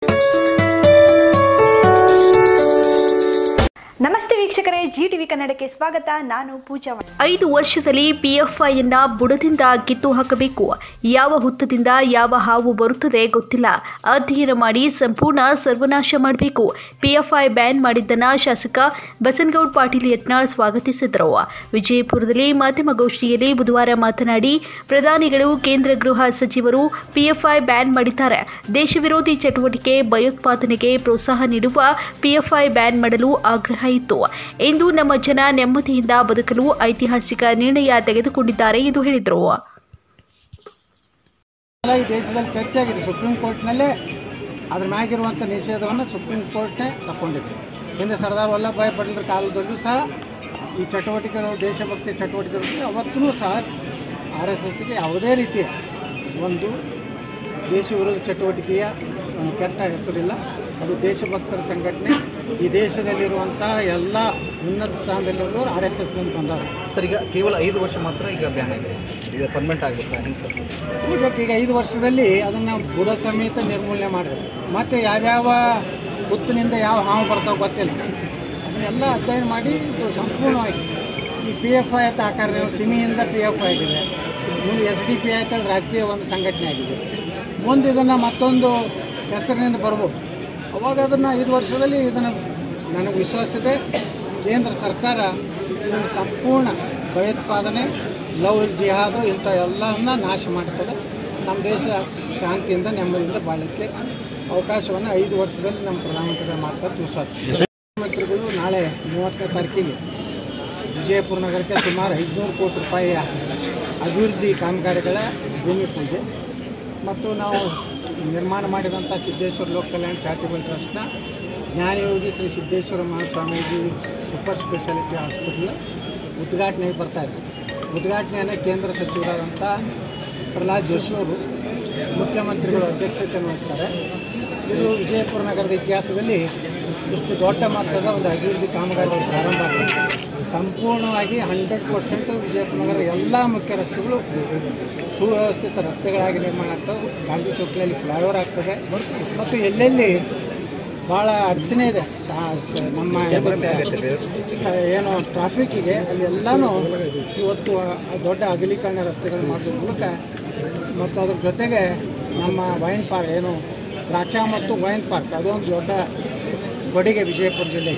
ನಮಸ್ತೆ ವೀಕ್ಷಕರೇ G TV ಕನ್ನಡಕ್ಕೆ ಸ್ವಾಗತ ನಾನು ಪೂಜಾ ಐದು ವರ್ಷದಲ್ಲಿ ಪಿಎಫ್ಐಯನ್ನ ಬುಡದಿಂದ ಕಿತ್ತು ಹಾಕಬೇಕು ಯಾವ ಹುತ್ತದಿಂದ ಯಾವ ಹಾವು ಬರುತ್ತದೆ ಗೊತ್ತಿಲ್ಲ ಅಧ್ಯಯನ ಮಾಡಿ ಸಂಪೂರ್ಣ ಸರ್ವನಾಶ ಮಾಡಬೇಕು ಪಿಎಫ್ಐ ಬ್ಯಾನ್ ಮಾಡಿದ್ದನ್ನ ಶಾಸಕ ಬಸನಗೌಡ ಪಾಟೀಲ್ ಯತ್ನಾಳ್ ಸ್ವಾಗತಿಸಿದರು ವಿಜಯಪುರದಲ್ಲಿ ಮಾಧ್ಯಮಗೋಷ್ಠಿಯಲ್ಲಿ ಬುಧವಾರ ಮಾತನಾಡಿ ಪ್ರಧಾನಿಗಳು ಕೇಂದ್ರ ಗೃಹ ಸಚಿವರು ಪಿಎಫ್ಐ ಬ್ಯಾನ್ ಮಾಡಿದ್ದಾರೆ ದೇಶ ವಿರೋಧಿ ಚಟುವಟಿಕೆ ಭಯೋತ್ಪಾದನೆಗೆ ಪ್ರೋತ್ಸಾಹ ನೀಡುವ ಪಿಎಫ್ಐ ಬ್ಯಾನ್ ಮಾಡಲು ಆಗ್ರಹ ಇತ್ತು ಇಂದು ನಮ್ಮ ಜನ ನೆಮ್ಮದಿಯಿಂದ ಬದುಕಲು ಐತಿಹಾಸಿಕ ನಿರ್ಣಯ ತೆಗೆದುಕೊಂಡಿದ್ದಾರೆ ಎಂದು ಹೇಳಿದರು ಎಲ್ಲ ಈ ದೇಶದಲ್ಲಿ ಚರ್ಚೆ ಆಗಿದೆ ಸುಪ್ರೀಂ ಕೋರ್ಟ್ನಲ್ಲೇ ಅದ್ರ ಮ್ಯಾಗಿರುವಂಥ ನಿಷೇಧವನ್ನು ಸುಪ್ರೀಂ ಕೋರ್ಟ್ನೇ ತಗೊಂಡಿದೆ ಹಿಂದೆ ಸರ್ದಾರ್ ವಲ್ಲಭಭಾಯಿ ಪಟೇಲ್ರ ಕಾಲದಲ್ಲೂ ಸಹ ಈ ಚಟುವಟಿಕೆಗಳು ದೇಶಭಕ್ತಿ ಚಟುವಟಿಕೆಗಳು ಅವತ್ತೂ ಸಹ ಆರ್ ಎಸ್ ಎಸ್ಗೆ ಯಾವುದೇ ರೀತಿಯ ಒಂದು ದೇಶ ವಿರೋಧಿ ಚಟುವಟಿಕೆಯ ಒಂದು ಕೆಟ್ಟ ಹೆಸರಿಲ್ಲ ಅದು ದೇಶಭಕ್ತರ ಸಂಘಟನೆ ಈ ದೇಶದಲ್ಲಿರುವಂಥ ಎಲ್ಲ ಉನ್ನತ ಸ್ಥಾನದಲ್ಲಿರೋರು ಆರ್ ಎಸ್ ಎಸ್ನಿಂದ ಬಂದವರು ಸರ್ ಈಗ ಕೇವಲ ಐದು ವರ್ಷ ಮಾತ್ರ ಈಗ ಬ್ಯಾನ್ ಆಗಿದೆ ಈಗ ಪರ್ಮನೆಂಟ್ ಆಗಬೇಕಾ ಹೆಂಗೆ ಸರ್ ನೋಡ್ಬೇಕು ಈಗ ಐದು ವರ್ಷದಲ್ಲಿ ಅದನ್ನು ಬುಡ ಸಮೇತ ನಿರ್ಮೂಲನೆ ಮಾಡಬೇಕು ಮತ್ತು ಯಾವ್ಯಾವ ಹುತ್ತಿನಿಂದ ಯಾವ ಹಾವು ಬರ್ತಾವೆ ಗೊತ್ತಿಲ್ಲ ಅದನ್ನೆಲ್ಲ ಅಧ್ಯಯನ ಮಾಡಿ ಇದು ಸಂಪೂರ್ಣವಾಗಿ ಈ ಪಿ ಎಫ್ ಐ ಅಂತ ಆಕಾರ ನೀವು ಸಿಮಿಯಿಂದ ಪಿ ಎಫ್ ಐ ಆಗಿದೆ ಮುಂದೆ ಎಸ್ ಡಿ ಪಿ ಐ ಅಂತ ರಾಜಕೀಯ ಒಂದು ಸಂಘಟನೆ ಆಗಿದೆ ಮುಂದೆ ಇದನ್ನು ಮತ್ತೊಂದು ಹೆಸರಿನಿಂದ ಬರ್ಬೋದು ಅವಾಗ ಅದನ್ನು ಐದು ವರ್ಷದಲ್ಲಿ ಇದನ್ನು ನನಗೆ ವಿಶ್ವಾಸ ಇದೆ ಕೇಂದ್ರ ಸರ್ಕಾರ ಇದನ್ನು ಸಂಪೂರ್ಣ ಭಯೋತ್ಪಾದನೆ ಲವ್ ಜಿಹಾದು ಇಂಥ ಎಲ್ಲವನ್ನ ನಾಶ ಮಾಡ್ತದೆ ನಮ್ಮ ದೇಶ ಶಾಂತಿಯಿಂದ ನೆಮ್ಮದಿಯಿಂದ ಬಾಳಲಿಕ್ಕೆ ಅವಕಾಶವನ್ನು ಐದು ವರ್ಷದಲ್ಲಿ ನಮ್ಮ ಪ್ರಧಾನಮಂತ್ರಿಗಳು ಮಾಡ್ತಾರೆ ವಿಶ್ವಾಸ ಮುಖ್ಯಮಂತ್ರಿಗಳು ನಾಳೆ ಮೂವತ್ತನೇ ತಾರೀಕಿಗೆ ವಿಜಯಪುರ ನಗರಕ್ಕೆ ಸುಮಾರು ಐದುನೂರು ಕೋಟಿ ರೂಪಾಯಿಯ ಅಭಿವೃದ್ಧಿ ಕಾಮಗಾರಿಗಳ ಭೂಮಿ ಪೂಜೆ ಮತ್ತು ನಾವು ನಿರ್ಮಾಣ ಮಾಡಿದಂಥ ಸಿದ್ದೇಶ್ವರ ಲೋಕ ಕಲ್ಯಾಣ ಚಾರಿಟಬಲ್ ಟ್ರಸ್ಟ್ನ ಜ್ಞಾನಯೋಗಿ Shri Siddheshwara Mahaswamiji super speciality hospital ಉದ್ಘಾಟನೆಗೆ ಬರ್ತಾ ಇದೆ ಉದ್ಘಾಟನೆಯನ್ನು ಕೇಂದ್ರ ಸಚಿವರಾದಂಥ ಪ್ರಹ್ಲಾದ್ ಜೋಶಿ ಅವರು ಮುಖ್ಯಮಂತ್ರಿಗಳು ಅಧ್ಯಕ್ಷತೆಯನ್ನು ವಹಿಸ್ತಾರೆ ಇದು ವಿಜಯಪುರ ನಗರದ ಇತಿಹಾಸದಲ್ಲಿ ಇಷ್ಟು ದೊಡ್ಡ ಮೊತ್ತದ ಒಂದು ಅಭಿವೃದ್ಧಿ ಕಾಮಗಾರಿಗಳು ಪ್ರಾರಂಭ ಆಗ್ತದೆ ಸಂಪೂರ್ಣವಾಗಿ ಹಂಡ್ರೆಡ್ ಪರ್ಸೆಂಟ್ ವಿಜಯಪುರ ನಗರದ ಎಲ್ಲ ಮುಖ್ಯ ರಸ್ತೆಗಳು ಸುವ್ಯವಸ್ಥಿತ ರಸ್ತೆಗಳಾಗಿ ನಿರ್ಮಾಣ ಆಗ್ತವೆ ಗಾಂಧಿ ಚೌಕದಲ್ಲಿ ಫ್ಲೈಓವರ್ ಆಗ್ತದೆ ಮತ್ತು ಎಲ್ಲೆಲ್ಲಿ ಭಾಳ ಅಡಚಣೆ ಇದೆ ಸಾ- ಸ- ನಮ್ಮ ಇದಕ್ಕೆ ಸ- ಏನು ಟ್ರಾಫಿಕ್ಕಿಗೆ ಅಲ್ಲೆಲ್ಲನೂ ಇವತ್ತು ಆ ದೊಡ್ಡ ಅಗಲೀಕರಣ ರಸ್ತೆಗಳು ಮಾಡೋದ್ರ ಮೂಲಕ ಮತ್ತು ಅದ್ರ ಜೊತೆಗೆ ನಮ್ಮ ವೈನ್ ಪಾರ್ಕ್ ಏನು ದ್ರಾಕ್ಷ ಮತ್ತು ವೈನ್ ಪಾರ್ಕ್ ಅದೊಂದು ದೊಡ್ಡ ಕೊಡುಗೆ ವಿಜಯಪುರ ಜಿಲ್ಲೆಗೆ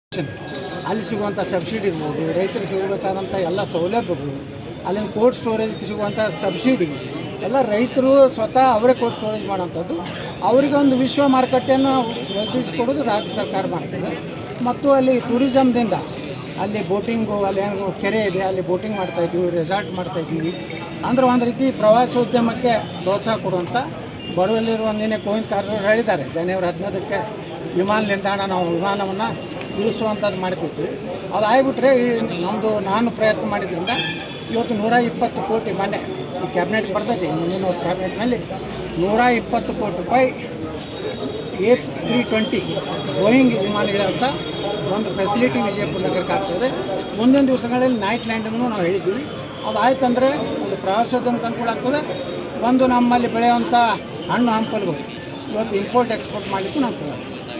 ಅಲ್ಲಿ ಸಿಗುವಂಥ ಸಬ್ಸಿಡಿ ಇರ್ಬೋದು ರೈತರಿಗೆ ಸಿಗಬೇಕಾದಂಥ ಎಲ್ಲ ಸೌಲಭ್ಯಗಳು ಅಲ್ಲಿನ ಕೋಲ್ಡ್ ಸ್ಟೋರೇಜ್ಗೆ ಸಿಗುವಂಥ ಸಬ್ಸಿಡಿ ಎಲ್ಲ ರೈತರು ಸ್ವತಃ ಅವರೇ ಕೋಲ್ಡ್ ಸ್ಟೋರೇಜ್ ಮಾಡೋಂಥದ್ದು ಅವರಿಗೆ ಒಂದು ವಿಶ್ವ ಮಾರುಕಟ್ಟೆಯನ್ನು ಒದಗಿಸಿಕೊಡೋದು ರಾಜ್ಯ ಸರ್ಕಾರ ಮಾಡ್ತದೆ ಮತ್ತು ಅಲ್ಲಿ ಟೂರಿಸಮ್ದಿಂದ ಅಲ್ಲಿ ಬೋಟಿಂಗು ಅಲ್ಲಿ ಏನು ಕೆರೆ ಇದೆ ಅಲ್ಲಿ ಬೋಟಿಂಗ್ ಮಾಡ್ತಾ ಇದ್ದೀವಿ ರೆಸಾರ್ಟ್ ಮಾಡ್ತಾ ಇದ್ದೀವಿ ಅಂದ್ರೆ ಒಂದು ರೀತಿ ಪ್ರವಾಸೋದ್ಯಮಕ್ಕೆ ಪ್ರೋತ್ಸಾಹ ಕೊಡುವಂಥ ಬರುವಲ್ಲಿರುವ ನಿನ್ನೆ ಗೋವಿಂದ ಕಾರಜೋಳ ಹೇಳಿದ್ದಾರೆ ಜನವರಿ ಹದಿನೈದಕ್ಕೆ ವಿಮಾನ ನಿಲ್ದಾಣ ನಾವು ವಿಮಾನವನ್ನು ಇಳಿಸುವಂಥದ್ದು ಮಾಡ್ತಿದ್ವಿ ಅದು ಆಗಿಬಿಟ್ರೆ ಈ ನಮ್ಮದು ನಾನು ಪ್ರಯತ್ನ ಮಾಡಿದ್ರಿಂದ ಇವತ್ತು ನೂರ ಇಪ್ಪತ್ತು ಕೋಟಿ ಮೊನ್ನೆ ಈ ಕ್ಯಾಬಿನೆಟ್ ಬರ್ತೈತಿ ಮುಂದಿನ ವರ್ಷ ಕ್ಯಾಬಿನೆಟ್ನಲ್ಲಿ ನೂರ ಇಪ್ಪತ್ತು ಕೋಟಿ ರೂಪಾಯಿ ಎ ತ್ರೀ ಟ್ವೆಂಟಿ ಬೋಯಿಂಗ್ ವಿಮಾನಗಳಂತ ಒಂದು ಫೆಸಿಲಿಟಿ ವಿಜಯಪುರ ನಗರಕ್ಕೆ ಆಗ್ತದೆ ಮುಂದಿನ ದಿವಸಗಳಲ್ಲಿ ನೈಟ್ ಲ್ಯಾಂಡಿಂಗ್ನು ನಾವು ಹೇಳಿದ್ದೀವಿ ಅದು ಆಯ್ತಂದರೆ ಒಂದು ಪ್ರವಾಸೋದ್ಯಮಕ್ಕೆ ಅನುಕೂಲ ಆಗ್ತದೆ ಒಂದು ನಮ್ಮಲ್ಲಿ ಬೆಳೆಯುವಂಥ ಹಣ್ಣು ಹಂಪಲುಗಳು ಇವತ್ತು ಇಂಪೋರ್ಟ್ ಎಕ್ಸ್ಪೋರ್ಟ್ ಮಾಡಲಿಕ್ಕೂ ಅನುಕೂಲ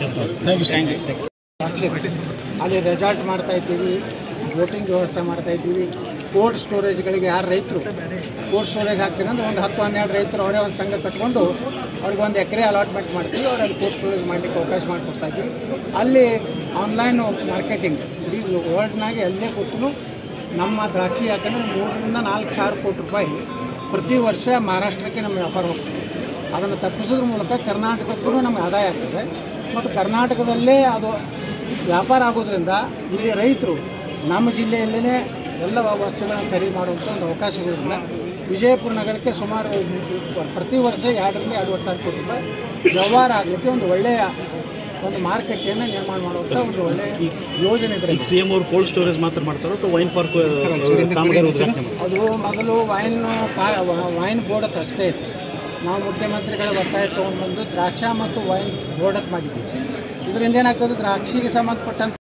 ದ್ರಾಕ್ಷಿ ಅಲ್ಲಿ ರೆಸಾರ್ಟ್ ಮಾಡ್ತಾ ಇದ್ದೀವಿ ಬೋಟಿಂಗ್ ವ್ಯವಸ್ಥೆ ಮಾಡ್ತಾ ಇದ್ದೀವಿ ಕೋಲ್ಡ್ ಸ್ಟೋರೇಜ್ಗಳಿಗೆ ಯಾರು ರೈತರು ಕೋಲ್ಡ್ ಸ್ಟೋರೇಜ್ ಹಾಕ್ತೀನಿ ಅಂದ್ರೆ ಒಂದು ಹತ್ತು ಹನ್ನೆರಡು ರೈತರು ಅವರೇ ಒಂದು ಸಂಘ ಕಟ್ಕೊಂಡು ಅವ್ರಿಗೆ ಒಂದು ಎಕರೆ ಅಲಾಟ್ಮೆಂಟ್ ಮಾಡ್ತೀವಿ ಅವ್ರು ಅಲ್ಲಿ ಕೋಲ್ಡ್ ಸ್ಟೋರೇಜ್ ಮಾಡಲಿಕ್ಕೆ ಅವಕಾಶ ಮಾಡಿಕೊಡ್ತಾ ಇದ್ದೀವಿ ಅಲ್ಲಿ ಆನ್ಲೈನು ಮಾರ್ಕೆಟಿಂಗ್ ಇಡೀ ವರ್ಲ್ಡ್ನಾಗೆ ಎಲ್ಲೇ ಕೊಟ್ಟು ನಮ್ಮ ದ್ರಾಕ್ಷಿ ಯಾಕಂದರೆ ಮೂರರಿಂದ ನಾಲ್ಕು ಸಾವಿರ ಕೋಟಿ ರೂಪಾಯಿ ಪ್ರತಿ ವರ್ಷ ಮಹಾರಾಷ್ಟ್ರಕ್ಕೆ ನಮ್ಮ ವ್ಯಾಪಾರ ಹೋಗ್ತದೆ ಅದನ್ನು ತಪ್ಪಿಸೋದ್ರ ಮೂಲಕ ಕರ್ನಾಟಕಕ್ಕೂ ನಮಗೆ ಆದಾಯ ಆಗ್ತದೆ ಮತ್ತು ಕರ್ನಾಟಕದಲ್ಲೇ ಅದು ವ್ಯಾಪಾರ ಆಗೋದ್ರಿಂದ ಇಲ್ಲಿ ರೈತರು ನಮ್ಮ ಜಿಲ್ಲೆಯಲ್ಲೇ ಎಲ್ಲ ವಸ್ತುಗಳನ್ನು ಖರೀದಿ ಮಾಡುವಂಥ ಒಂದು ಅವಕಾಶಗಳಿಂದ ವಿಜಯಪುರ ನಗರಕ್ಕೆ ಸುಮಾರು ಪ್ರತಿ ವರ್ಷ ಎರಡರಿಂದ ಎರಡೂವರೆ ಸಾವಿರ ಕೋಟಿ ರೂಪಾಯಿ ವ್ಯವಹಾರ ಆಗಲಿಕ್ಕೆ ಒಂದು ಒಳ್ಳೆಯ ಒಂದು ಮಾರುಕಟ್ಟೆಯನ್ನು ನಿರ್ಮಾಣ ಮಾಡುವಂಥ ಒಂದು ಒಳ್ಳೆಯ ಯೋಜನೆ ಇದೆ ಸಿ ಎಂ ಅವರು ಕೋಲ್ಡ್ ಸ್ಟೋರೇಜ್ ಮಾತ್ರ ಮಾಡ್ತಾರೋ ಅಥವಾ ವೈನ್ ಪಾರ್ಕ್ ಕಾಮಗಾರಿ ಉದ್ಘಾಟನೆ ಮಾಡ್ತಾರೋ? ಅದು ಮೊದಲು ವೈನ್ ಪಾ- ವ- ವೈನ್ ಬೋರ್ಡ್ ಅಂತ ಅಷ್ಟೇ ಇತ್ತು ನಾವು ಮುಖ್ಯಮಂತ್ರಿಗಳ ಒತ್ತಾಯ ತೊಗೊಂಡು ಬಂದು ದ್ರಾಕ್ಷ ಮತ್ತು ವೈನ್ ಬೋರ್ಡ್ ಅಂತ ಮಾಡಿದ್ದೀವಿ ಇದರಿಂದ ಏನಾಗ್ತದೆ ದ್ರಾಕ್ಷಿಗೆ ಸಂಬಂಧಪಟ್ಟಂತ